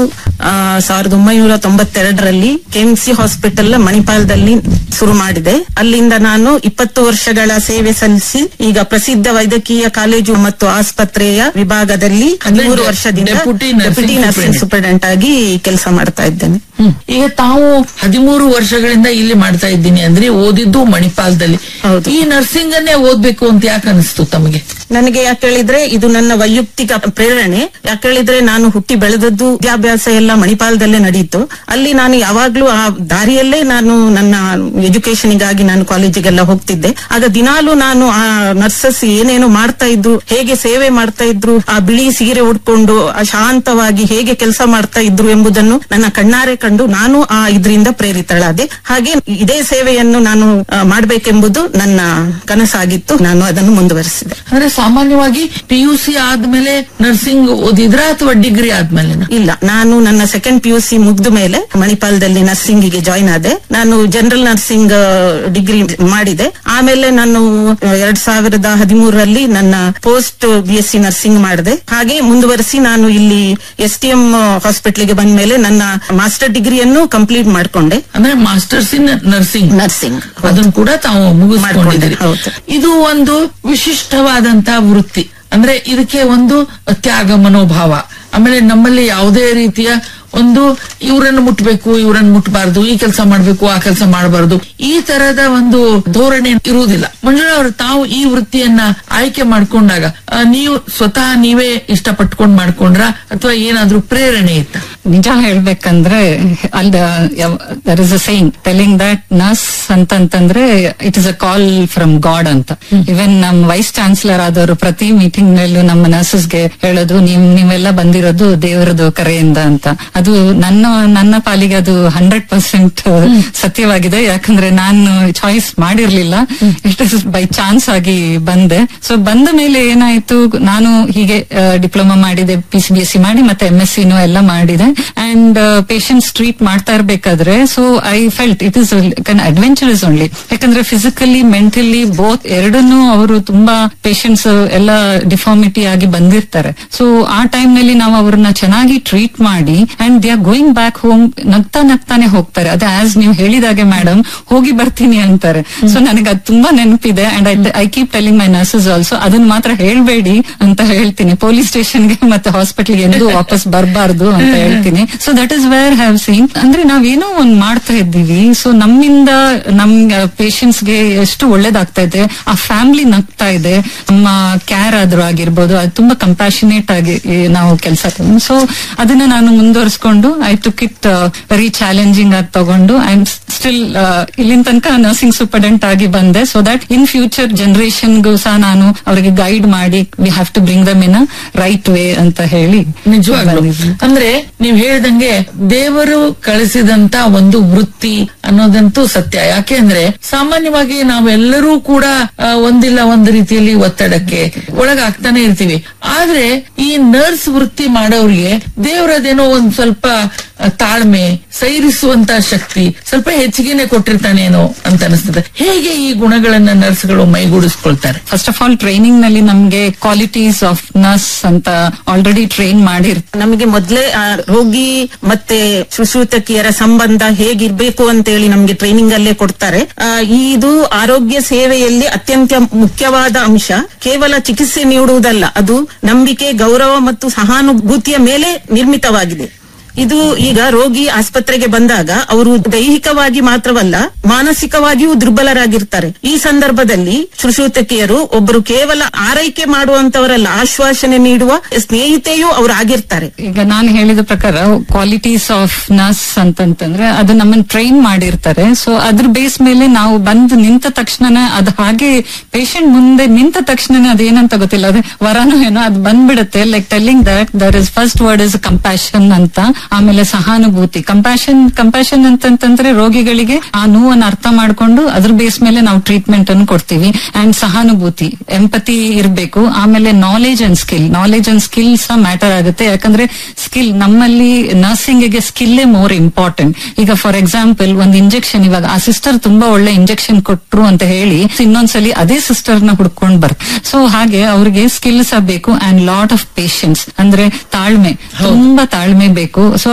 ಆ, ಸಾವಿರದ ಒಂಬೈನೂರ ತೊಂಬತ್ತೆರಡರಲ್ಲಿ ಕೆಎಂಸಿ ಹಾಸ್ಪಿಟಲ್ ಮಣಿಪಾಲದಲ್ಲಿ ಶುರು ಮಾಡಿದೆ ಅಲ್ಲಿಂದ ನಾನು ಇಪ್ಪತ್ತು ವರ್ಷಗಳ ಸೇವೆ ಸಲ್ಲಿಸಿ ಈಗ ಪ್ರಸಿದ್ಧ ವೈದ್ಯಕೀಯ ಕಾಲೇಜು ಮತ್ತು ಆಸ್ಪತ್ರೆಯ ವಿಭಾಗದಲ್ಲಿ ಹದಿಮೂರು ಡೆ- ವರ್ಷದಿಂದ deputy nursing deputy nursing superintendent ಆಗಿ ಕೆಲಸ ಮಾಡ್ತಾ ಇದ್ದೇನೆ ಹ್ಮ್. ಈಗ ತಾವು ಹದಿಮೂರು ವರ್ಷಗಳಿಂದ ಇಲ್ಲಿ ಮಾಡ್ತಾ ಇದ್ದೀನಿ ಅಂದ್ರೆ ಓದಿದ್ದು ಮಣಿಪಾಲದಲ್ಲಿ ಹೌದು. ಈ ನರ್ಸಿಂಗ್ ಅನ್ನೇ ಓದ್ಬೇಕು ಅಂತ ಯಾಕೆ ಅನಿಸ್ತು ತಮಗೆ ನನಗೆ ಯಾಕೆ ಹೇಳಿದ್ರೆ ಇದು ನನ್ನ ವೈಯಕ್ತಿಕ ಪ್ರೇರಣೆ ಯಾಕೆ ಹೇಳಿದ್ರೆ ನಾನು ಹುಟ್ಟಿ ಬೆಳೆದದ್ದು ವಿದ್ಯಾಭ್ಯಾಸ ಎಲ್ಲ ಮಣಿಪಾಲದಲ್ಲೇ ನಡೆಯಿತು ಅಲ್ಲಿ ನಾನು ಯಾವಾಗ್ಲೂ ಆ ದಾರಿಯಲ್ಲೇ ನಾನು ನನ್ನ ಎಜುಕೇಶನ್ಗಾಗಿ ನಾನು ಕಾಲೇಜಿಗೆಲ್ಲ ಹೋಗ್ತಿದ್ದೆ ಆಗ ದಿನಾಲೂ ನಾನು ಆ ನರ್ಸಸ್ ಏನೇನು ಮಾಡ್ತಾ ಇದ್ರು ಹೇಗೆ ಸೇವೆ ಮಾಡ್ತಾ ಇದ್ರು ಆ ಬಿಳಿ ಸೀರೆ ಉಟ್ಕೊಂಡು ಆ ಶಾಂತವಾಗಿ ಹೇಗೆ ಕೆಲಸ ಮಾಡ್ತಾ ಇದ್ರು ಎಂಬುದನ್ನು ನನ್ನ ಕಣ್ಣಾರೆ ಕಂಡು ನಾನು ಆ ಇದರಿಂದ ಪ್ರೇರಿತಳಾದೆ ಹಾಗೆ ಇದೇ ಸೇವೆಯನ್ನು ನಾನು ಆ, ಮಾಡ್ಬೇಕೆಂಬುದು ನನ್ನ ಕನಸಾಗಿತ್ತು ನಾನು ಅದನ್ನು ಮುಂದುವರಿಸಿದೆ ಅಂದ್ರೆ ಸಾಮಾನ್ಯವಾಗಿ ಪಿ ಯು ಸಿ ಆದ್ಮೇಲೆ ನರ್ಸಿಂಗ್ ಓದಿದ್ರ ಅಥವಾ ಡಿಗ್ರಿ ಆದ್ಮೇಲೆ ಇಲ್ಲ ನಾನು ನನ್ನ ಸೆಕೆಂಡ್ ಪಿ ಯು ಸಿ ಮುಗ್ದ ಮೇಲೆ ಮಣಿಪಾಲದಲ್ಲಿ ನರ್ಸಿಂಗ್ ಗೆ ಜಾಯ್ನ್ ಆದೆ ನಾನು ಜನರಲ್ ನರ್ಸಿಂಗ್ ಡಿಗ್ರಿ ಮಾಡಿದೆ ಆಮೇಲೆ ನಾನು ಆ, ಎರಡ್ ಸಾವಿರದ ಹದಿಮೂರರಲ್ಲಿ ನನ್ನ post B S C nursing ಮಾಡಿದೆ ಹಾಗೆ ಮುಂದುವರಿಸಿ ನಾನು ಇಲ್ಲಿ ಎಸ್ ಟಿ ಎಂ ಹಾಸ್ಪಿಟಲ್ಗೆ ಬಂದ ಮೇಲೆ ನನ್ನ ಮಾಸ್ಟರ್ ಡಿಗ್ರಿಯನ್ನು ಕಂಪ್ಲೀಟ್ ಮಾಡ್ಕೊಂಡೆ ಅಂದ್ರೆ ಮಾಸ್ಟರ್ಸ್ ಇನ್ ನರ್ಸಿಂಗ್ ನರ್ಸಿಂಗ್ ಅದನ್ನು ಕೂಡ ತಾವು ಮುಗಿಸ್ಕೊಂಡಿದ್ದೀರಿ ಹೌದು. ಇದು ಒಂದು ವಿಶಿಷ್ಟವಾದಂತಹ ವೃತ್ತಿ ಅಂದ್ರೆ ಇದಕ್ಕೆ ಒಂದು ತ್ಯಾಗ ಮನೋಭಾವ ಆಮೇಲೆ ನಮ್ಮಲ್ಲಿ ಯಾವುದೇ ರೀತಿಯ ಒಂದು ಇವರನ್ನು ಮುಟ್ಬೇಕು ಇವರನ್ನು ಮುಟ್ಟಬಾರದು ಈ ಕೆಲಸ ಮಾಡ್ಬೇಕು ಆ ಕೆಲಸ ಮಾಡಬಾರದು ಈ ತರದ ಒಂದು ಧೋರಣೆ ಇರುವುದಿಲ್ಲ ಮಂಜುಳಾ ಅವರು ತಾವು ಈ ವೃತ್ತಿಯನ್ನ ಆಯ್ಕೆ ಮಾಡ್ಕೊಂಡಾಗ ಆ, ನೀವು ಸ್ವತಃ ನೀವೇ ಇಷ್ಟಪಟ್ಕೊಂಡ್ ಮಾಡ್ಕೊಂಡ್ರ ಅಥವಾ ಏನಾದ್ರೂ ಪ್ರೇರಣೆ ಇತ್ತ ನಿಜ ಹೇಳ್ಬೇಕಂದ್ರೆ ಅಲ್ದ there is a sign telling that nurse ಅಂತಂತಂದ್ರೆ it is a call from God ಅಂತ ಇವನ್ ನಮ್ ವೈಸ್ ಚಾನ್ಸಲರ್ ಆದವರು ಪ್ರತಿ ಮೀಟಿಂಗ್ ನಲ್ಲೂ ನಮ್ಮ ನರ್ಸಸ್ಗೆ ಹೇಳೋದು ನೀವ್ ನೀವೆಲ್ಲ ಬಂದಿರೋದು ದೇವರದು ಕರೆಯಿಂದ ಅಂತ ಅದು ನನ್ನ ನನ್ನ ಪಾಲಿಗೆ ಅದು ಹಂಡ್ರೆಡ್ ಪರ್ಸೆಂಟ್ ಸತ್ಯವಾಗಿದೆ ಯಾಕಂದ್ರೆ ನಾನು ಚಾಯ್ಸ್ ಮಾಡಿರ್ಲಿಲ್ಲ ಇಟ್ ಇಸ್ ಬೈ ಚಾನ್ಸ್ ಆಗಿ ಬಂದೆ ಸೊ ಬಂದ ಮೇಲೆ ಏನಾಯ್ತು ನಾನು ಹೀಗೆ ಡಿಪ್ಲೊಮಾ ಮಾಡಿದೆ P C B S C ಮಾಡಿ ಮತ್ತೆ ಎಂ ಎಸ್ ಸಿನೂ ಎಲ್ಲ ಮಾಡಿದೆ ಅಂಡ್ ಪೇಷಂಟ್ಸ್ ಟ್ರೀಟ್ ಮಾಡ್ತಾ ಇರ್ಬೇಕಾದ್ರೆ so I felt it is adventurous only ಯಾಕಂದ್ರೆ ಫಿಸಿಕಲಿ ಮೆಂಟಲಿ ಬೋತ್ ಎರಡನ್ನೂ ಅವರು ತುಂಬಾ ಪೇಷಂಟ್ಸ್ ಎಲ್ಲ ಡಿಫಾರ್ಮಿಟಿ ಆಗಿ ಬಂದಿರ್ತಾರೆ ಸೊ ಆ ಟೈಮ್ ನಲ್ಲಿ ನಾವು ಅವ್ರನ್ನ ಚೆನ್ನಾಗಿ ಟ್ರೀಟ್ ಮಾಡಿ and they are going back home ನಗ್ತಾ ನಗ್ತಾನೆ ಹೋಗ್ತಾರೆ ಅದೇ ಆಸ್ ನೀವು ಹೇಳಿದಾಗೆ ಮೇಡಮ್ ಹೋಗಿ ಬರ್ತೀನಿ ಅಂತಾರೆ ಸೊ ನನಗೆ ಅದು ತುಂಬಾ ನೆನಪಿದೆ and I keep telling my nurses also ಅದನ್ನ ಮಾತ್ರ ಹೇಳ್ಬೇಡಿ ಅಂತ ಹೇಳ್ತೀನಿ ಪೊಲೀಸ್ ಸ್ಟೇಷನ್ಗೆ ಮತ್ತೆ ಹಾಸ್ಪಿಟಲ್ಗೆ ಎಂದೂ ವಾಪಸ್ ಬರಬಾರ್ದು ಅಂತ ಹೇಳ್ತೀನಿ so that is where have seen ಅಂದ್ರೆ ನಾವೇನೋ ಒಂದ್ ಮಾಡ್ತಾ ಇದ್ದೀವಿ ಸೊ ನಮ್ಮಿಂದ ನಮ್ ಪೇಷಂಟ್ಸ್ ಗೆ ಎಷ್ಟು ಒಳ್ಳೇದಾಗ್ತಾ ಇದೆ ಆ ಫ್ಯಾಮಿಲಿ ನಗ್ತಾ ಇದೆ ನಮ್ಮ ಕ್ಯಾರ್ ಆದ್ರೂ ಆಗಿರ್ಬೋದು ಅದು ತುಂಬಾ ಕಂಪ್ಯಾಷನೇಟ್ ಆಗಿ ಈ ನಾವು ಕೆಲಸ ಸೊ ಅದನ್ನ ನಾನು ಮುಂದುವರಿಸ್ಕೊಂಡು I took it very challenging ಆಗಿ ತಗೊಂಡು ಐ ಆಮ್ ಸ್ಟಿಲ್ ಇಲ್ಲಿನ ತನಕ ನರ್ಸಿಂಗ್ ಸೂಪರ್ಡೆಂಟ್ ಆಗಿ ಬಂದೆ ಸೊ ದಟ್ ಇನ್ ಫ್ಯೂಚರ್ ಜನರೇಷನ್ಗೂ ಸಹ ನಾನು ಅವರಿಗೆ ಗೈಡ್ ಮಾಡಿ we have to bring them in a right way ಅಂತ ಹೇಳಿ ನಿಜವಾಗ್ಲು ಬಂದಿದ್ದೀನಿ. ಅಂದ್ರೆ ನೀವ್ ಹೇಳ್ದಂಗೆ ದೇವರು ಕಳಿಸಿದಂತ ಒಂದು ವೃತ್ತಿ ಅನ್ನೋದಂತೂ ಸತ್ಯ ಯಾಕೆ ಅಂದ್ರೆ ಸಾಮಾನ್ಯವಾಗಿ ನಾವೆಲ್ಲರೂ ಕೂಡ ಆ, ಒಂದಿಲ್ಲ ಒಂದು ರೀತಿಯಲ್ಲಿ ಒತ್ತಡಕ್ಕೆ ಒಳಗಾಗ್ತಾನೆ ಇರ್ತೀವಿ ಆದ್ರೆ ಈ ನರ್ಸ್ ವೃತ್ತಿ ಮಾಡೋರಿಗೆ ದೇವರದೇನೋ ಒಂದ್ ಸ್ವಲ್ಪ ಆ, ತಾಳ್ಮೆ ಸೈರಿಸುವಂತ ಶಕ್ತಿ ಸ್ವಲ್ಪ ಹೆಚ್ಚಿಗೆನೆ ಕೊಟ್ಟಿರ್ತಾನೇನೋ ಅಂತ ಅನಿಸ್ತದೆ ಹೇಗೆ ಈ ಗುಣಗಳನ್ನ ನರ್ಸ್ಗಳು ಮೈಗೂಡಿಸ್ಕೊಳ್ತಾರೆ ಫಸ್ಟ್ ಆಫ್ ಆಲ್ ಟ್ರೈನಿಂಗ್ ನಲ್ಲಿ ನಮ್ಗೆ ಕ್ವಾಲಿಟೀಸ್ ಆಫ್ ನರ್ಸ್ ಅಂತ ಆಲ್ರೆಡಿ ಟ್ರೈನ್ ಮಾಡಿರ್ತಾರೆ ನಮಗೆ ಮೊದಲೇ ರೋಗಿ ಮತ್ತೆ ಶುಶ್ರೂಷಕಿಯರ ಸಂಬಂಧ ಹೇಗಿರ್ಬೇಕು ಅಂತೇಳಿ ನಮಗೆ ಟ್ರೈನಿಂಗ್ ಅಲ್ಲೇ ಕೊಡ್ತಾರೆ ಆ, ಇದು ಆರೋಗ್ಯ ಸೇವೆಯಲ್ಲಿ ಅತ್ಯಂತ ಮುಖ್ಯವಾದ ಅಂಶ ಕೇವಲ ಚಿಕಿತ್ಸೆ ನೀಡುವುದಲ್ಲ ಅದು ನಂಬಿಕೆ ಗೌರವ ಮತ್ತು ಸಹಾನುಭೂತಿಯ ಮೇಲೆ ನಿರ್ಮಿತವಾಗಿದೆ ಇದು ಈಗ ರೋಗಿ ಆಸ್ಪತ್ರೆಗೆ ಬಂದಾಗ ಅವರು ದೈಹಿಕವಾಗಿ ಮಾತ್ರವಲ್ಲ ಮಾನಸಿಕವಾಗಿಯೂ ದುರ್ಬಲರಾಗಿರ್ತಾರೆ ಈ ಸಂದರ್ಭದಲ್ಲಿ ಶುಶ್ರೂಷಕಿಯರು ಒಬ್ಬರು ಕೇವಲ ಆರೈಕೆ ಮಾಡುವಂತವರಲ್ಲ ಆಶ್ವಾಸನೆ ನೀಡುವ ಸ್ನೇಹಿತೆಯೂ ಅವರು ಆಗಿರ್ತಾರೆ ಈಗ ನಾನು ಹೇಳಿದ ಪ್ರಕಾರ ಕ್ವಾಲಿಟೀಸ್ ಆಫ್ ನರ್ಸ್ ಅಂತಂತಂದ್ರೆ ಅದು ನಮ್ಮನ್ನ ಟ್ರೈನ್ ಮಾಡಿರ್ತಾರೆ ಸೊ ಅದ್ರ ಬೇಸ್ ಮೇಲೆ ನಾವು ಬಂದು ನಿಂತ ತಕ್ಷಣನೇ ಅದು ಹಾಗೆ ಪೇಷಂಟ್ ಮುಂದೆ ನಿಂತ ತಕ್ಷಣನೇ ಅದೇನಂತ ಗೊತ್ತಿಲ್ಲ ಅದೇ ವರನೋ ಏನೋ ಅದು ಬಂದ್ಬಿಡುತ್ತೆ like telling that there is first word is compassion ಅಂತ ಆಮೇಲೆ ಸಹಾನುಭೂತಿ ಕಂಪ್ಯಾಷನ್ ಕಂಪ್ಯಾಷನ್ ಅಂತಂತಂದ್ರೆ ರೋಗಿಗಳಿಗೆ ಆ ನೋವನ್ನು ಅರ್ಥ ಮಾಡ್ಕೊಂಡು ಅದ್ರ ಬೇಸ್ ಮೇಲೆ ನಾವು ಟ್ರೀಟ್ಮೆಂಟ್ ಅನ್ನು ಕೊಡ್ತೀವಿ ಅಂಡ್ ಸಹಾನುಭೂತಿ ಎಂಪತಿ ಇರಬೇಕು ಆಮೇಲೆ knowledge and skill knowledge and skill ಸಹ ಮ್ಯಾಟರ್ ಆಗುತ್ತೆ ಯಾಕಂದ್ರೆ ಸ್ಕಿಲ್ ನಮ್ಮಲ್ಲಿ ನರ್ಸಿಂಗ್ ಗೆ ಸ್ಕಿಲ್ಲೇ ಮೋರ್ ಇಂಪಾರ್ಟೆಂಟ್ ಈಗ ಫಾರ್ ಎಕ್ಸಾಂಪಲ್ ಒಂದು ಇಂಜೆಕ್ಷನ್ ಇವಾಗ ಆ ಸಿಸ್ಟರ್ ತುಂಬಾ ಒಳ್ಳೆ ಇಂಜೆಕ್ಷನ್ ಕೊಟ್ರು ಅಂತ ಹೇಳಿ ಇನ್ನೊಂದ್ಸಲಿ ಅದೇ ಸಿಸ್ಟರ್ ನ ಹುಡ್ಕೊಂಡ್ ಬರ್ ಸೊ ಹಾಗೆ ಅವ್ರಿಗೆ ಸ್ಕಿಲ್ಸ್ ಬೇಕು ಅಂಡ್ ಲಾಟ್ ಆಫ್ ಪೇಷನ್ಸ್ ಅಂದ್ರೆ ತಾಳ್ಮೆ ತುಂಬಾ ತಾಳ್ಮೆ ಬೇಕು